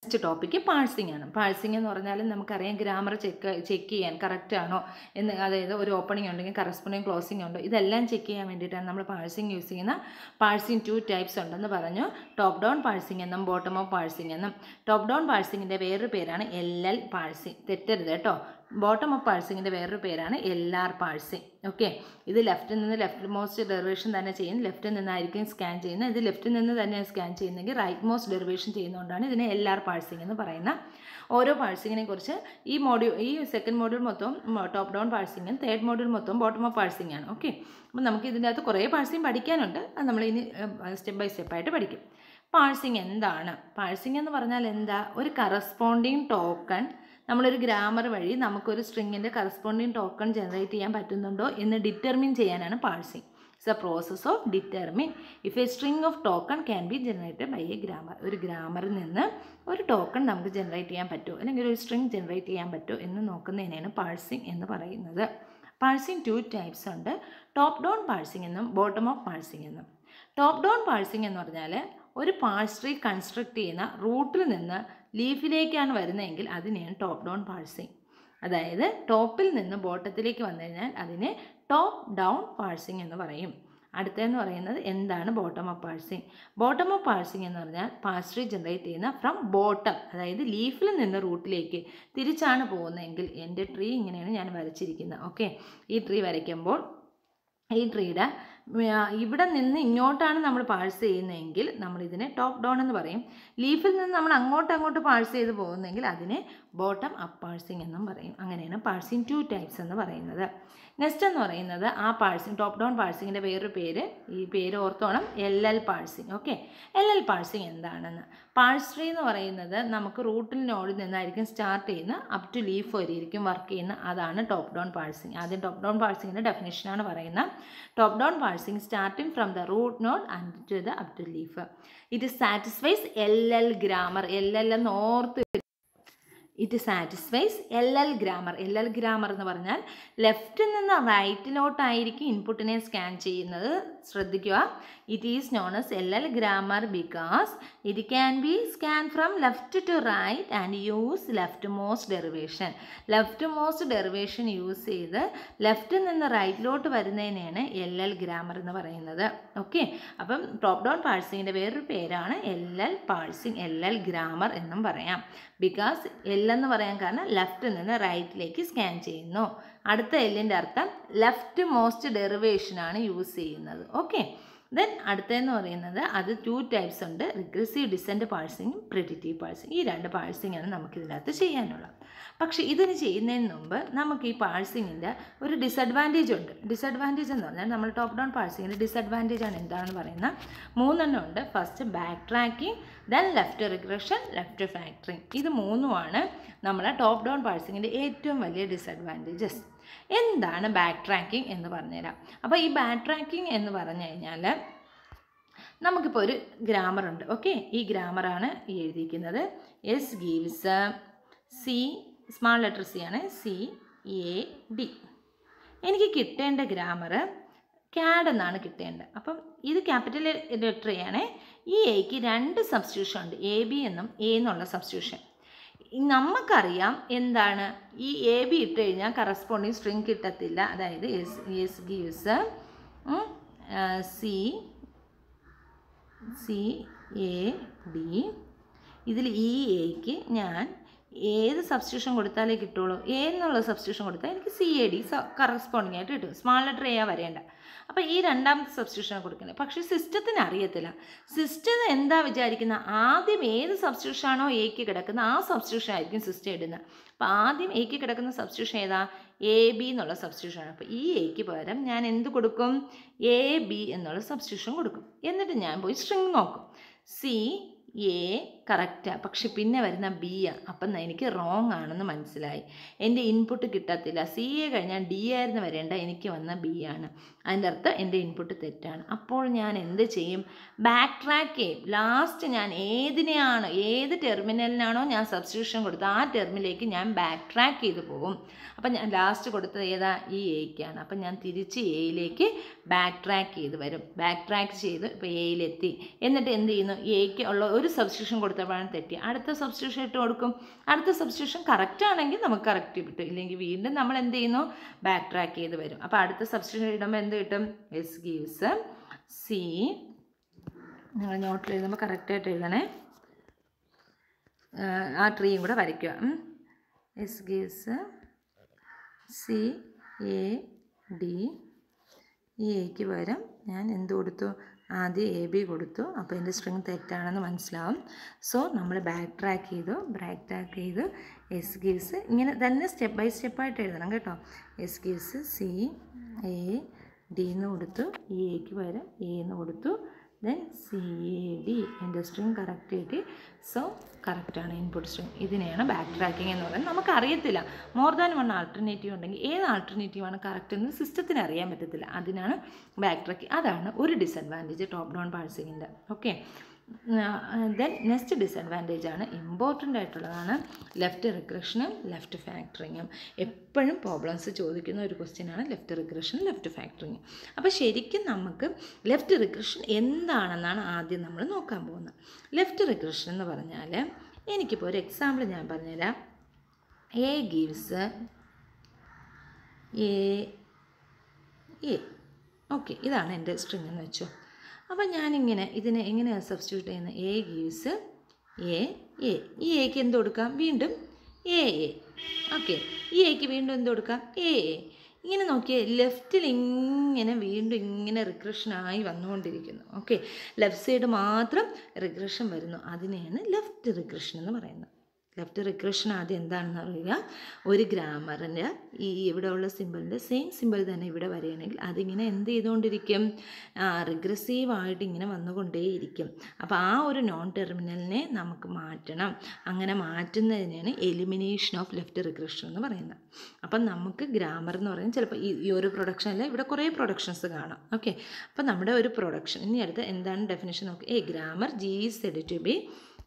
Next topic parsing ആണ് parsing എന്ന് പറഞ്ഞാൽ നമുക്കറിയാം ഗ്രാമർ ചെക്ക് ചെക്ക് ചെയ്യാൻ കറക്റ്റ് ആണോ എന്ന് അതായത് ഒരു ഓപ്പണിംഗ് ഉണ്ടെങ്കിൽ കറസ്പോണ്ടിങ് ക്ലോസിംഗ് ഉണ്ടോ ഇതെല്ലാം ചെക്ക് ചെയ്യാൻ വേണ്ടിയിട്ടാണ് നമ്മൾ പാഴ്സിംഗ് യൂസ് ചെയ്യുന്ന പാഴ്സിംഗ് ടു ടൈപ്സ് ഉണ്ടെന്ന് പറഞ്ഞു ടോപ്പ് ഡൗൺ പാഴ്സിംഗ് എന്നും ബോട്ടം ഓഫ് പാഴ്സിംഗ് എന്നും ടോപ്പ് ഡൗൺ പാഴ്സിങ്ങിൻ്റെ വേറൊരു പേരാണ് എൽ എൽ പാഴ്സിംഗ് തെറ്റരുത് കേട്ടോ ബോട്ടം ഓഫ് പാഴ്സിങ്ങിൻ്റെ വേറൊരു പേരാണ് എൽ ആർ പാഴ്സിംഗ് ഓക്കെ ഇത് ലെഫ്റ്റിൽ നിന്ന് ലെഫ്റ്റ് മോസ്റ്റ് ഡെറിവേഷൻ തന്നെ ചെയ്യും ലെഫ്റ്റിൽ നിന്നായിരിക്കും സ്കാൻ ചെയ്യുന്നത് ഇത് ലെഫ്റ്റിൽ നിന്ന് തന്നെയാണ് സ്കാൻ ചെയ്യുന്നതെങ്കിൽ റൈറ്റ് മോസ്റ്റ് ഡെറിവേഷൻ ചെയ്യുന്നതുകൊണ്ടാണ് ഇതിനെ എൽ ആർ പാഴ്സിംഗ് എന്ന് പറയുന്ന ഓരോ പാഴ്സിങ്ങിനെ കുറിച്ച് ഈ മോഡ്യൂൾ ഈ സെക്കൻഡ് മോഡ്യൂൾ മൊത്തം ടോപ്പ് ഡൗൺ പാഴ്സിങ്ങും തേർഡ് മോഡ്യൂൾ മൊത്തം ബോട്ടം ഓഫ് പാഴ്സിംഗ് ആണ് ഓക്കെ അപ്പോൾ നമുക്ക് ഇതിൻ്റെ അകത്ത് കുറേ പാഴ്സിങ് പഠിക്കാനുണ്ട് അത് നമ്മൾ ഇനി സ്റ്റെപ്പ് ബൈ സ്റ്റെപ്പായിട്ട് പഠിക്കും പാഴ്സിങ് എന്താണ് പാഴ്സിങ് എന്ന് പറഞ്ഞാൽ എന്താ ഒരു കറസ്പോണ്ടിങ് ടോക്കൺ നമ്മളൊരു ഗ്രാമർ വഴി നമുക്കൊരു സ്ട്രിങ്ങിൻ്റെ കറസ്പോണ്ടിങ് ടോക്കൺ ജനറേറ്റ് ചെയ്യാൻ പറ്റുന്നുണ്ടോ എന്ന് ഡിറ്റർമിൻ ചെയ്യാനാണ് parsing it's a process of determine if a string of token can be generated by a grammar ഒരു ഗ്രാമറിൽ നിന്ന് ഒരു ടോക്കൺ നമുക്ക് ജനറേറ്റ് ചെയ്യാൻ പറ്റുമോ അല്ലെങ്കിൽ ഒരു സ്ട്രിങ് ജനറേറ്റ് ചെയ്യാൻ പറ്റുമോ എന്ന് നോക്കുന്നതിനാണ് പാഴ്സിങ് എന്ന് പറയുന്നത് പാഴ്സിങ് ടു ടൈപ്സ് ഉണ്ട് ടോപ്പ് ഡൗൺ പാഴ്സിങ് എന്നും ബോട്ടം ഓഫ് പാഴ്സിങ് എന്നും ടോപ്പ് ഡൗൺ പാഴ്സിങ് എന്ന് പറഞ്ഞാൽ ഒരു പാഴ്സ് ട്രീ കൺസ്ട്രക്ട് ചെയ്യുന്ന റൂട്ടിൽ നിന്ന് ലീഫിലേക്കാണ് വരുന്നതെങ്കിൽ അതിനെയാണ് ടോപ്പ് ഡൗൺ പാഴ്സിങ് അതായത് ടോപ്പിൽ നിന്ന് ബോട്ടത്തിലേക്ക് വന്നു കഴിഞ്ഞാൽ അതിനെ ടോപ്പ് ഡൗൺ പാഴ്സിങ് എന്ന് പറയും അടുത്തതെന്ന് പറയുന്നത് എന്താണ് bottom up parsing bottom up parsing എന്ന് പറഞ്ഞാൽ പാഴ്സ് ട്രീ ജനറേറ്റ് ചെയ്യുന്ന ഫ്രം ബോട്ടം അതായത് ലീഫിൽ നിന്ന് റൂട്ടിലേക്ക് തിരിച്ചാണ് പോകുന്നതെങ്കിൽ എൻ്റെ ട്രീ ഇങ്ങനെയാണ് ഞാൻ വരച്ചിരിക്കുന്നത് ഓക്കെ ഈ ട്രീ വരയ്ക്കുമ്പോൾ ഈ ട്രീയുടെ ഇവിടെ നിന്ന് ഇങ്ങോട്ടാണ് നമ്മൾ പാഴ്സ് ചെയ്യുന്നതെങ്കിൽ നമ്മൾ ഇതിനെ ടോപ്പ് ഡൗൺ എന്ന് പറയും ലീഫിൽ നിന്ന് നമ്മൾ അങ്ങോട്ട് അങ്ങോട്ട് പാഴ്സ് ചെയ്ത് പോകുന്നെങ്കിൽ അതിനെ ബോട്ടം അപ്പ് പാഴ്സിങ് എന്നും പറയും അങ്ങനെയാണ് പാഴ്സിങ് ടു ടൈപ്സ് എന്ന് പറയുന്നത് നെക്സ്റ്റ് എന്ന് പറയുന്നത് ആ പാഴ്സിങ് ടോപ്പ് ഡൗൺ പാഴ്സിങ്ങിൻ്റെ വേറൊരു പേര് ഈ പേര് ഓർത്തോണം L L parsing okay L L parsing എന്താണെന്ന് പാഴ്സ് ട്രീ എന്ന് പറയുന്നത് നമുക്ക് റൂട്ടിൽ നോഡിൽ നിന്നായിരിക്കും സ്റ്റാർട്ട് ചെയ്യുന്ന അപ് ടു ലീഫ് വരെ ഇരിക്കും വർക്ക് ചെയ്യുന്ന അതാണ് ടോപ്പ് ഡൗൺ പാഴ്സിങ് ആദ്യം ടോപ്പ് ഡൗൺ പാഴ്സിങ്ങിൻ്റെ ഡെഫിനേഷനാണ് പറയുന്നത് top down parsing starting from the root node and to the up to leaf it satisfies L L grammar L L എന്ന് ഓർത്ത് it satisfies L L grammar L L grammar എന്ന് പറഞ്ഞാൽ ലെഫ്റ്റിൽ നിന്ന് റൈറ്റിലോട്ടായിരിക്കും ഇൻപുട്ടിനെ സ്കാൻ ചെയ്യുന്നത് ശ്രദ്ധിക്കുക it is non S L L grammar because it can be scan from left to right and use leftmost derivation leftmost derivation use ചെയ്ത് ലെഫ്റ്റിൽ നിന്ന് റൈറ്റിലോട്ട് വരുന്നതിനെയാണ് എൽ എൽ ഗ്രാമർ എന്ന് പറയുന്നത് ഓക്കെ അപ്പം ടോപ്പ് ഡൗൺ പാഴ്സിങ്ങിൻ്റെ വേറൊരു പേരാണ് L L parsing L L grammar എന്നും പറയാം ബിക്കോസ് എൽ എന്ന് പറയാൻ കാരണം ലെഫ്റ്റിൽ നിന്ന് റൈറ്റിലേക്ക് സ്കാൻ ചെയ്യുന്നു അടുത്ത എല്ലിൻ്റെ അർത്ഥം ലെഫ്റ്റ് മോസ്റ്റ് ഡെറിവേഷനാണ് യൂസ് ചെയ്യുന്നത് ഓക്കെ ദെൻ അടുത്തതെന്ന് പറയുന്നത് അത് ടു ടൈപ്സ് ഉണ്ട് റിഗ്രസീവ് ഡിസെൻറ്റ് പാഴ്സിങ്ങും പ്രിഡിറ്റീവ് പാഴ്സിങ് ഈ രണ്ട് പാഴ്സിങ്ങാണ് നമുക്കിതിനകത്ത് ചെയ്യാനുള്ളത് പക്ഷേ ഇതിന് ചെയ്യുന്നതിന് മുമ്പ് നമുക്ക് ഈ പാഴ്സിങ്ങിൻ്റെ ഒരു ഡിസഡ്വാൻറ്റേജ് ഉണ്ട് ഡിസഡ്വാൻറ്റേജ് എന്ന് പറഞ്ഞാൽ നമ്മൾ ടോപ്പ് ഡൗൺ പാഴ്സിങ്ങിൻ്റെ ഡിസഡ്വാൻറ്റേജ് ആണ് എന്താണെന്ന് പറയുന്നത് മൂന്നെണ്ണം ഉണ്ട് first backtracking then left regression left factoring ഇത് മൂന്നുമാണ് നമ്മളെ ടോപ്പ് ഡൗൺ പാഴ്സിങ്ങിൻ്റെ ഏറ്റവും വലിയ ഡിസഡ്വാൻറ്റേജസ് എന്താണ് ബാക്ക് ട്രാക്കിംഗ് എന്ന് പറഞ്ഞുതരാം അപ്പോൾ ഈ ബാക്ക് ട്രാക്കിംഗ് എന്ന് പറഞ്ഞു കഴിഞ്ഞാൽ നമുക്കിപ്പോൾ ഒരു ഗ്രാമർ ഉണ്ട് ഓക്കെ ഈ ഗ്രാമറാണ് ഈ എഴുതിയിരിക്കുന്നത് S gives C small letter C ആണ് സി എ ഡി എനിക്ക് കിട്ടേണ്ട ഗ്രാമർ ക്യാഡ് എന്നാണ് കിട്ടേണ്ടത് അപ്പം ഇത് ക്യാപിറ്റൽ ലെറ്റർ ആണ് ഈ എക്ക് രണ്ട് സബ്സ്റ്റിറ്റ്യൂഷൻ ഉണ്ട് എ ബി എന്നും എ എന്നുള്ള സബ്സ്റ്റിറ്റ്യൂഷൻ നമുക്കറിയാം എന്താണ് ഈ എ ബി ഇട്ട് കഴിഞ്ഞാൽ കറസ്പോണ്ടിങ് സ്ട്രിങ് കിട്ടത്തില്ല അതായത് S S gives C C A D ഇതിൽ ഈ എക്ക് ഞാൻ ഏത് സബ്സ്റ്റിറ്റ്യൂഷൻ കൊടുത്താലേ കിട്ടുള്ളൂ എ എന്നുള്ള സബ്സ്റ്റിറ്റ്യൂഷൻ കൊടുത്താൽ എനിക്ക് സി എ ഡി കറസ്പോണ്ടിങ് ആയിട്ട് കിട്ടും സ്മാൾ ലെറ്റർ എ വരേണ്ട അപ്പോൾ ഈ രണ്ടാമത്തെ സബ്സ്റ്റിറ്റ്യൂഷൻ കൊടുക്കുന്നത് പക്ഷേ സിസ്റ്റത്തിന് അറിയത്തില്ല സിസ്റ്റം എന്താ വിചാരിക്കുന്നത് ആദ്യം ഏത് സബ്സ്റ്റിറ്റ്യൂഷൻ ആണോ എക്ക് കിടക്കുന്ന ആ സബ്സ്റ്റിറ്റ്യൂഷൻ ആയിരിക്കും സിസ്റ്റം ഇടുന്നത് അപ്പോൾ ആദ്യം എക്ക് കിടക്കുന്ന സബ്സ്റ്റിറ്റ്യൂഷൻ ഏതാ എ ബി എന്നുള്ള സബ്സ്റ്റിറ്റ്യൂഷൻ ആണ് അപ്പോൾ ഈ എക്ക് പകരം ഞാൻ എന്ത് കൊടുക്കും എ ബി എന്നുള്ള സബ്സ്റ്റിറ്റ്യൂഷൻ കൊടുക്കും എന്നിട്ട് ഞാൻ പോയി സ്ട്രിങ് നോക്കും സി എ കറക്റ്റാണ് പക്ഷെ പിന്നെ വരുന്ന ബി ആ അപ്പം എനിക്ക് റോങ് ആണെന്ന് മനസ്സിലായി എൻ്റെ ഇൻപുട്ട് കിട്ടത്തില്ല സി എ കഴിഞ്ഞാൽ ഡി ആയിരുന്നു വരേണ്ട എനിക്ക് വന്ന ബി ആണ് അതിൻ്റെ അർത്ഥം എൻ്റെ ഇൻപുട്ട് തെറ്റാണ് അപ്പോൾ ഞാൻ എന്ത് ചെയ്യും ബാക്ക് ട്രാക്ക് ചെയ്യും ലാസ്റ്റ് ഞാൻ ഏതിനെയാണ് ഏത് ടെർമിനലിനാണോ ഞാൻ സബ്സ്റ്റിറ്റ്യൂഷൻ കൊടുത്തത് ആ ടെർമിലേക്ക് ഞാൻ ബാക്ക് ട്രാക്ക് ചെയ്ത് പോകും അപ്പം ഞാൻ ലാസ്റ്റ് കൊടുത്തത് ഏതാ ഈ എയ്ക്കാണ് അപ്പം ഞാൻ തിരിച്ച് എയിലേക്ക് ബാക്ക് ട്രാക്ക് ചെയ്ത് വരും ബാക്ക് ട്രാക്ക് ചെയ്ത് ഇപ്പോൾ എയിലെത്തി എന്നിട്ട് എന്ത് ചെയ്യുന്നു എയ്ക്ക് ഉള്ള ഒരു സബ്സ്റ്റിറ്റ്യൂഷൻ കൊടുത്ത് കൊടുത്തപ്പോഴാണ് തെറ്റി അടുത്ത സബ്സ്റ്റിറ്റ്യൂഷൻ ഇട്ട് കൊടുക്കും അടുത്ത സബ്സ്റ്റിറ്റ്യൂഷൻ കറക്റ്റ് ആണെങ്കിൽ നമുക്ക് കറക്റ്റ് കിട്ടും ഇല്ലെങ്കിൽ വീണ്ടും നമ്മൾ എന്ത് ചെയ്യുന്നു ബാക്ക് ട്രാക്ക് ചെയ്ത് വരും അപ്പോൾ അടുത്ത സബ്സ്റ്റിറ്റ്യൂഷൻ ഇടുമ്പോൾ എന്ത് കിട്ടും എസ് ഗീവ്സ് സി നിങ്ങൾ നോട്ടിൽ എഴുതുമ്പോൾ കറക്റ്റായിട്ട് എഴുതണേ ആ ട്രീയും കൂടെ വരയ്ക്കുക S gives C A D ഈ എക്ക് പകരം ഞാൻ എന്ത് കൊടുത്തു ആദ്യം എ ബി കൊടുത്തു അപ്പോൾ എൻ്റെ സ്ട്രിങ് തെറ്റാണെന്ന് മനസ്സിലാവും സോ നമ്മൾ ബാക്ക് ട്രാക്ക് ചെയ്തു ബാക്ക് ട്രാക്ക് ചെയ്ത് എസ് ഗീവ്സ് ഇങ്ങനെ തന്നെ സ്റ്റെപ്പ് ബൈ സ്റ്റെപ്പായിട്ട് എഴുതണം കേട്ടോ S gives C A D എന്ന് കൊടുത്തു ഈ എക്ക് പകരം എ എന്ന് കൊടുത്തു ദെൻ സി എ ഡി എൻ്റെ സ്ട്രിങ് കറക്റ്റ് കിട്ടി സോ കറക്റ്റാണ് ഇൻപുട്ട് സ്ട്രിങ് ഇതിനെയാണ് ബാക്ക് ട്രാക്കിംഗ് എന്ന് പറയുന്നത് നമുക്കറിയത്തില്ല മോർ ദാൻ വൺ ആൾട്ടർനേറ്റീവ് ഉണ്ടെങ്കിൽ ഏത് ആൾട്ടർനേറ്റീവാണ് കറക്റ്റ് എന്ന് സിസ്റ്റത്തിന് അറിയാൻ പറ്റത്തില്ല അതിനാണ് ബാക്ക് ട്രാക്കിംഗ് അതാണ് ഒരു ഡിസഡ്വാൻറ്റേജ് ടോപ്പ് ഡൗൺ പാഴ്സിങ്ങിൻ്റെ ഓക്കെ ദെൻ നെക്സ്റ്റ് ഡിസഡ്വാൻറ്റേജ് ആണ് ഇമ്പോർട്ടൻ്റ് ആയിട്ടുള്ളതാണ് ലെഫ്റ്റ് റിഗ്രഷനും ലെഫ്റ്റ് ഫാക്ടറിങ്ങും എപ്പോഴും പ്രോബ്ലംസ് ചോദിക്കുന്ന ഒരു ക്വസ്റ്റ്യനാണ് ലെഫ്റ്റ് റിഗ്രഷൻ ലെഫ്റ്റ് ഫാക്ടറിങ് അപ്പോൾ ശരിക്കും നമുക്ക് ലെഫ്റ്റ് റിഗ്രഷൻ എന്താണെന്നാണ് ആദ്യം നമ്മൾ നോക്കാൻ പോകുന്നത് ലെഫ്റ്റ് റിഗ്രഷൻ എന്ന് പറഞ്ഞാൽ എനിക്കിപ്പോൾ ഒരു എക്സാമ്പിൾ ഞാൻ പറഞ്ഞുതരാം A gives A A okay ഇതാണ് എൻ്റെ സ്ട്രിങ് എന്ന് വെച്ചോ അപ്പം ഞാനിങ്ങനെ ഇതിനെ എങ്ങനെയാണ് സബ്സ്റ്റിറ്റ്യൂട്ട് ചെയ്യുന്നത് എ ഗീവ്സ് എ എ ഈ എക്ക് എന്ത് കൊടുക്കാം വീണ്ടും എ എ ഓക്കെ ഈ എക്ക് വീണ്ടും എന്ത് കൊടുക്കാം എ എ ഇങ്ങനെ നോക്കിയേ ലെഫ്റ്റിൽ ഇങ്ങനെ വീണ്ടും ഇങ്ങനെ റിഗ്രഷനായി വന്നുകൊണ്ടിരിക്കുന്നു ഓക്കെ ലെഫ്റ്റ് സൈഡ് മാത്രം റിഗ്രഷൻ വരുന്നു അതിനെയാണ് ലെഫ്റ്റ് റിഗ്രഷൻ എന്ന് പറയുന്നത് ലെഫ്റ്റ് റിഗ്രഷൻ ആദ്യം എന്താണെന്ന് അറിയുക ഒരു ഗ്രാമറിൻ്റെ ഈ ഇവിടെയുള്ള സിമ്പിളിൻ്റെ സെയിം സിമ്പിൾ തന്നെ ഇവിടെ വരികയാണെങ്കിൽ അതിങ്ങനെ എന്ത് ചെയ്തുകൊണ്ടിരിക്കും റിഗ്രസീവായിട്ട് ഇങ്ങനെ വന്നുകൊണ്ടേയിരിക്കും അപ്പോൾ ആ ഒരു നോൺ ടെർമിനലിനെ നമുക്ക് മാറ്റണം അങ്ങനെ മാറ്റുന്നതിനാണ് എലിമിനേഷൻ ഓഫ് ലെഫ്റ്റ് റിഗ്രഷൻ എന്ന് പറയുന്നത് അപ്പം നമുക്ക് ഗ്രാമർ എന്ന് പറയുന്നത് ചിലപ്പോൾ ഈ ഈ ഒരു പ്രൊഡക്ഷനിൽ ഇവിടെ കുറേ പ്രൊഡക്ഷൻസ് കാണാം ഓക്കെ അപ്പം നമ്മുടെ ഒരു പ്രൊഡക്ഷൻ ഇനി അടുത്ത് എന്താണ് ഡെഫിനേഷൻ നോക്കുക a grammar G is said to be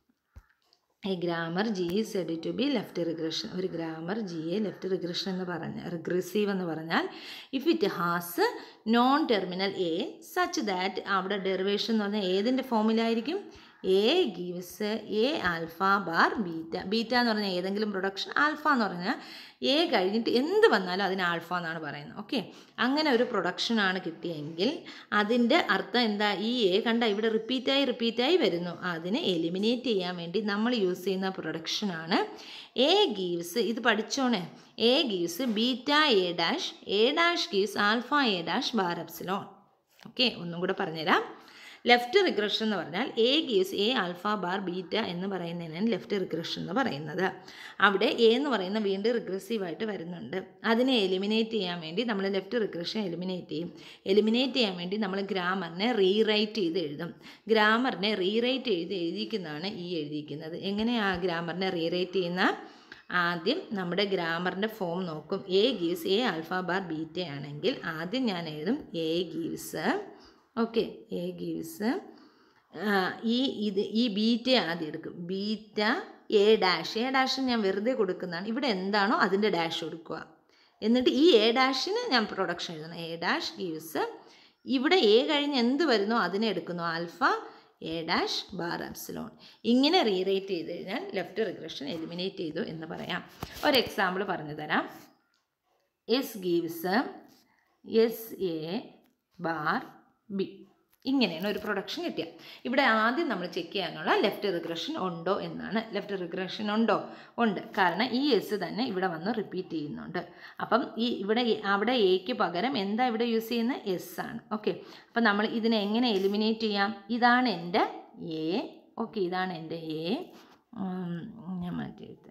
a grammar G is said to be left regression ഒരു grammar G a left regression എന്ന് പറഞ്ഞ റിഗ്രസീവ് എന്ന് പറഞ്ഞാൽ if it has non terminal A such that അവിടെ derivation എന്ന് പറഞ്ഞാൽ ഏതിൻ്റെ ഫോമിലായിരിക്കും A gives A alpha bar beta beta എന്ന് പറഞ്ഞാൽ ഏതെങ്കിലും പ്രൊഡക്ഷൻ ആൽഫ എന്ന് പറഞ്ഞാൽ എ കഴിഞ്ഞിട്ട് എന്ത് വന്നാലും അതിന് ആൽഫ എന്നാണ് പറയുന്നത് ഓക്കെ അങ്ങനെ ഒരു പ്രൊഡക്ഷനാണ് കിട്ടിയെങ്കിൽ അതിൻ്റെ അർത്ഥം എന്താ ഈ എ കണ്ട ഇവിടെ റിപ്പീറ്റായി റിപ്പീറ്റായി വരുന്നു അതിനെ എലിമിനേറ്റ് ചെയ്യാൻ വേണ്ടി നമ്മൾ യൂസ് ചെയ്യുന്ന പ്രൊഡക്ഷനാണ് എ ഗീവ്സ് ഇത് പഠിച്ചോണേ A gives beta A dash A dash gives alpha A dash bar epsilon okay ഒന്നും കൂടെ പറഞ്ഞുതരാം ലെഫ്റ്റ് റിഗ്രഷൻ എന്ന് പറഞ്ഞാൽ A gives A alpha bar beta എന്ന് പറയുന്നതിനാണ് ലെഫ്റ്റ് റിഗ്രഷൻ എന്ന് പറയുന്നത് അവിടെ എ എന്ന് പറയുന്ന വീണ്ടും റിഗ്രസീവായിട്ട് വരുന്നുണ്ട് അതിനെ എലിമിനേറ്റ് ചെയ്യാൻ വേണ്ടി നമ്മൾ ലെഫ്റ്റ് റിഗ്രഷൻ എലിമിനേറ്റ് ചെയ്യും എലിമിനേറ്റ് ചെയ്യാൻ വേണ്ടി നമ്മൾ ഗ്രാമറിനെ റീറൈറ്റ് ചെയ്ത് എഴുതും ഗ്രാമറിനെ റീറൈറ്റ് ചെയ്ത് എഴുതിക്കുന്നതാണ് ഈ എഴുതിയിരിക്കുന്നത് എങ്ങനെയാണ് ഗ്രാമറിനെ റീറൈറ്റ് ചെയ്യുന്ന ആദ്യം നമ്മുടെ ഗ്രാമറിൻ്റെ ഫോം നോക്കും A gives A alpha bar beta ആണെങ്കിൽ ആദ്യം ഞാൻ എഴുതും A gives okay A gives ഈ ഇത് ഈ ബീറ്റ ആദ്യം എടുക്കും beta A dash A dash ഞാൻ വെറുതെ കൊടുക്കുന്നതാണ് ഇവിടെ എന്താണോ അതിൻ്റെ ഡാഷ് കൊടുക്കുക എന്നിട്ട് ഈ എ ഡാഷിന് ഞാൻ പ്രൊഡക്ഷൻ എഴുതണം എ ഡാഷ് ഗീവ്സ് ഇവിടെ എ കഴിഞ്ഞ് എന്ത് വരുന്നോ അതിനെ എടുക്കുന്നു alpha A dash bar epsilon ഇങ്ങനെ റീറേറ്റ് ചെയ്ത് കഴിഞ്ഞാൽ ലെഫ്റ്റ് റിഗ്രഷൻ എലിമിനേറ്റ് ചെയ്തു എന്ന് പറയാം ഒരു എക്സാമ്പിൾ പറഞ്ഞു തരാം S gives S A bar B ഇങ്ങനെയാണ് ഒരു പ്രൊഡക്ഷൻ കിട്ടിയ ഇവിടെ ആദ്യം നമ്മൾ ചെക്ക് ചെയ്യാനുള്ള ലെഫ്റ്റ് റിഗ്രഷൻ ഉണ്ടോ എന്നാണ് ലെഫ്റ്റ് റിഗ്രഷൻ ഉണ്ടോ ഉണ്ട് കാരണം ഈ എസ് തന്നെ ഇവിടെ വന്ന് റിപ്പീറ്റ് ചെയ്യുന്നുണ്ട് അപ്പം ഈ ഇവിടെ അവിടെ എക്ക് പകരം എന്താ ഇവിടെ യൂസ് ചെയ്യുന്നത് എസ് ആണ് ഓക്കെ അപ്പം നമ്മൾ ഇതിനെ എങ്ങനെ എലിമിനേറ്റ് ചെയ്യാം ഇതാണ് എൻ്റെ എ ഓക്കെ ഇതാണ് എൻ്റെ എ ഞാൻ മാറ്റിയെടുത്ത്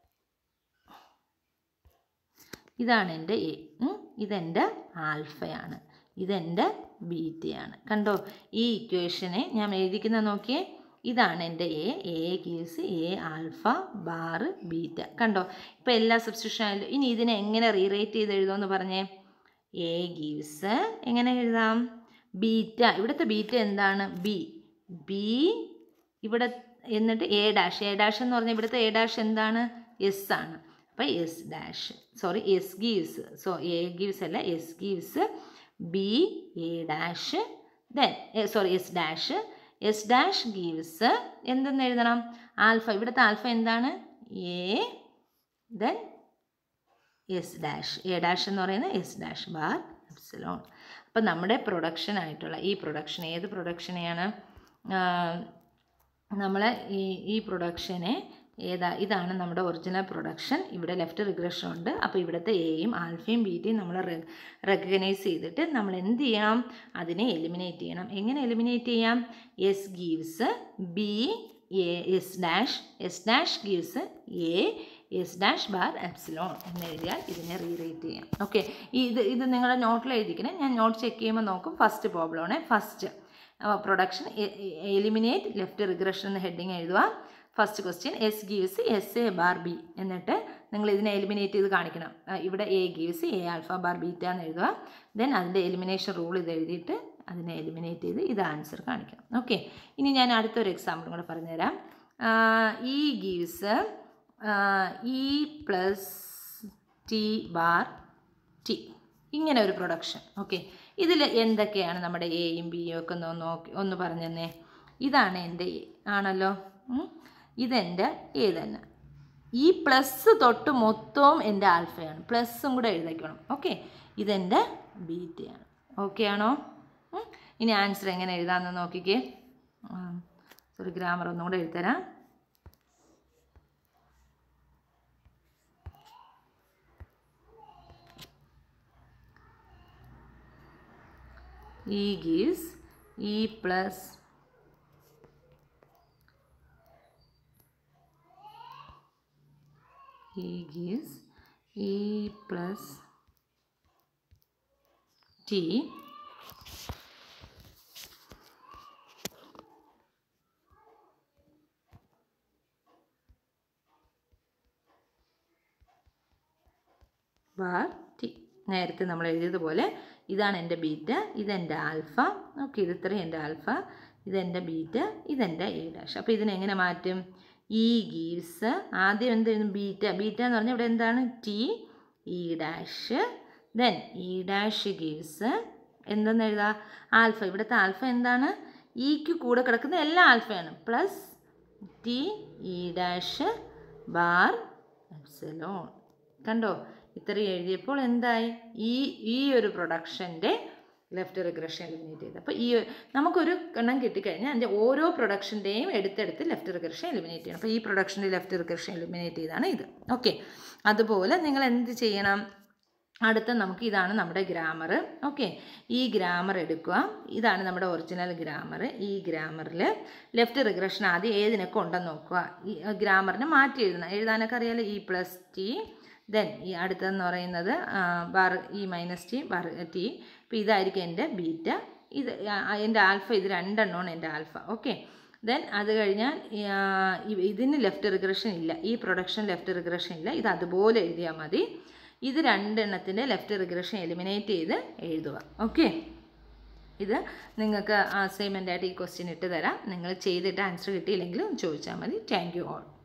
ഇതാണ് എൻ്റെ എ ഇതെൻ്റെ ആൽഫയാണ് ഇതെൻ്റെ ബീറ്റയാണ് കണ്ടോ ഈ ഇക്വേഷനെ ഞാൻ എഴുതിക്കുന്ന നോക്കിയേ ഇതാണ് എൻ്റെ A A gives A alpha bar beta കണ്ടോ ഇപ്പോൾ എല്ലാ സബ്സ്റ്റിറ്റ്യൂഷൻ ആയാലും ഇനി ഇതിനെ എങ്ങനെ റീറേറ്റ് ചെയ്ത് എഴുതുമെന്ന് പറഞ്ഞേ എ ഗീവ്സ് എങ്ങനെ എഴുതാം ബീറ്റ ഇവിടുത്തെ ബീറ്റ എന്താണ് ബി ബി ഇവിടെ എന്നിട്ട് എ ഡാഷ് എ ഡാഷ് എന്ന് പറഞ്ഞാൽ ഇവിടുത്തെ എ ഡാഷ് എന്താണ് എസ് ആണ് അപ്പോൾ S dash sorry S gives so A gives അല്ല S gives B A dash then sorry S dash S dash gives എന്തെന്ന് എഴുതണം ആൽഫ ഇവിടുത്തെ ആൽഫ എന്താണ് A then S dash A dash എന്ന് പറയുന്നത് എസ് ഡാഷ് ബാർ എപ്സിലോൺ അപ്പം നമ്മുടെ production ആയിട്ടുള്ള ഈ പ്രൊഡക്ഷൻ ഏത് പ്രൊഡക്ഷനെയാണ് നമ്മൾ ഈ ഈ പ്രൊഡക്ഷനെ ഏതാ ഇതാണ് നമ്മുടെ ഒറിജിനൽ പ്രൊഡക്ഷൻ ഇവിടെ ലെഫ്റ്റ് റിഗ്രഷൻ ഉണ്ട് അപ്പോൾ ഇവിടുത്തെ എയും ആൽഫയും ബീറ്റയും നമ്മൾ റെക്കഗ്നൈസ് ചെയ്തിട്ട് നമ്മൾ എന്ത് ചെയ്യണം അതിനെ എലിമിനേറ്റ് ചെയ്യണം എങ്ങനെ എലിമിനേറ്റ് ചെയ്യാം S gives B A S dash S dash gives A S dash bar epsilon എന്ന് എഴുതിയാൽ ഇതിനെ റീറേറ്റ് ചെയ്യാം ഓക്കെ ഇത് ഇത് നിങ്ങളുടെ നോട്ടിൽ എഴുതിക്കണേ ഞാൻ നോട്ട് ചെക്ക് ചെയ്യുമ്പോൾ നോക്കും ഫസ്റ്റ് പ്രോബ്ലമാണ് first production eliminate left regression എന്ന ഹെഡിങ് എഴുതുക first question S gives S A bar B എന്നിട്ട് നിങ്ങൾ ഇതിനെ എലിമിനേറ്റ് ചെയ്ത് കാണിക്കണം ആ, ഇവിടെ A gives A alpha bar beta എന്ന് എഴുതുക ദെൻ അതിൻ്റെ എലിമിനേഷൻ റൂൾ ഇത് എഴുതിയിട്ട് അതിനെ എലിമിനേറ്റ് ചെയ്ത് ഇത് ആൻസർ കാണിക്കണം ഓക്കെ ഇനി ഞാൻ അടുത്തൊരു എക്സാമ്പിൾ കൂടെ പറഞ്ഞുതരാം E gives E plus T bar T ഇങ്ങനെ ഒരു പ്രൊഡക്ഷൻ ഓക്കെ ഇതിൽ എന്തൊക്കെയാണ് നമ്മുടെ എയും ബിയും ഒക്കെ ഒന്ന് നോക്കി ഒന്ന് പറഞ്ഞു തന്നെ ഇതാണ് എൻ്റെ എ ആണല്ലോ ഉം. ഇതെൻ്റെ എ തന്നെ ഈ പ്ലസ് തൊട്ട് മൊത്തവും എൻ്റെ ആൽഫയാണ് പ്ലസ്സും കൂടെ എഴുതിക്കണം ഓക്കെ ഇതെൻ്റെ ബീറ്റയാണ് ഓക്കെ ആണോ ഉം. ഇനി ആൻസർ എങ്ങനെ എഴുതാമെന്ന് നോക്കിക്കേ സോറി ഗ്രാമർ ഒന്നും കൂടെ എഴുതരാം E gives E plus E gives E plus T bar T നേരത്തെ നമ്മൾ എഴുതിയതുപോലെ ഇതാണ് എൻ്റെ ബീറ്റ ഇതെൻ്റെ ആൽഫ ഓക്കെ ഇത് ഇത്രയും എൻ്റെ ആൽഫ ഇതെൻ്റെ ബീറ്റ ഇതെൻ്റെ എ ഡാഷ് അപ്പോൾ ഇതിനെങ്ങനെ മാറ്റും ഇ ഗീവ്സ് ആദ്യം എന്തായിരുന്നു ബീറ്റ ബീറ്റ എന്ന് പറഞ്ഞാൽ ഇവിടെ എന്താണ് T E dash then E dash gives എന്തെന്ന് എഴുതാ ആൽഫ ഇവിടുത്തെ ആൽഫ എന്താണ് ഇക്ക് കൂടെ കിടക്കുന്ന എല്ലാ ആൽഫയാണ് plus T E dash bar epsilon കണ്ടോ ഇത്രയും എഴുതിയപ്പോൾ എന്തായി ഈ ഈ ഒരു പ്രൊഡക്ഷൻ്റെ ലെഫ്റ്റ് റിഗ്രഷൻ എലിമിനേറ്റ് ചെയ്ത് അപ്പോൾ ഈ നമുക്കൊരു എണ്ണം കിട്ടിക്കഴിഞ്ഞാൽ അതിൻ്റെ ഓരോ പ്രൊഡക്ഷൻ്റെയും എടുത്തെടുത്ത് ലെഫ്റ്റ് റിഗ്രഷൻ എലിമിനേറ്റ് ചെയ്യണം അപ്പോൾ ഈ പ്രൊഡക്ഷൻ്റെ ലെഫ്റ്റ് റിഗ്രഷൻ എലിമിനേറ്റ് ചെയ്താണ് ഇത് ഓക്കെ അതുപോലെ നിങ്ങൾ എന്ത് ചെയ്യണം അടുത്ത നമുക്ക് ഇതാണ് നമ്മുടെ ഗ്രാമർ ഓക്കെ ഈ ഗ്രാമർ എടുക്കുക ഇതാണ് നമ്മുടെ ഒറിജിനൽ ഗ്രാമർ ഈ ഗ്രാമറിൽ ലെഫ്റ്റ് റിഗ്രഷൻ ആദ്യം ഏതിനൊക്കെ ഉണ്ടെന്ന് നോക്കുക ഈ ഗ്രാമറിനെ മാറ്റി എഴുതണം എഴുതാനൊക്കെ അറിയാലോ ഇ പ്ലസ് ടി ദെൻ ഈ അടുത്തതെന്ന് പറയുന്നത് bar E minus T bar T അപ്പോൾ ഇതായിരിക്കും എൻ്റെ ബീറ്റ ഇത് ആ, എൻ്റെ ആൽഫ ഇത് രണ്ടെണ്ണമാണ് എൻ്റെ ആൽഫ ഓക്കെ ദെൻ അത് കഴിഞ്ഞാൽ ആ, ഇ- ഇതിന് ലെഫ്റ്റ് റിഗ്രഷൻ ഇല്ല ഈ പ്രൊഡക്ഷൻ ലെഫ്റ്റ് റിഗ്രഷൻ ഇല്ല ഇത് അതുപോലെ എഴുതിയാൽ മതി ഇത് രണ്ടെണ്ണത്തിൻ്റെ ലെഫ്റ്റ് റിഗ്രഷൻ എലിമിനേറ്റ് ചെയ്ത് എഴുതുക ഓക്കെ ഇത് നിങ്ങൾക്ക് അസൈൻമെൻ്റ് ആയിട്ട് ഈ ക്വസ്റ്റ്യൻ ഇട്ട് തരാം നിങ്ങൾ ചെയ്തിട്ട് ആൻസർ കിട്ടിയില്ലെങ്കിൽ ചോദിച്ചാൽ മതി താങ്ക് യു ഓൾ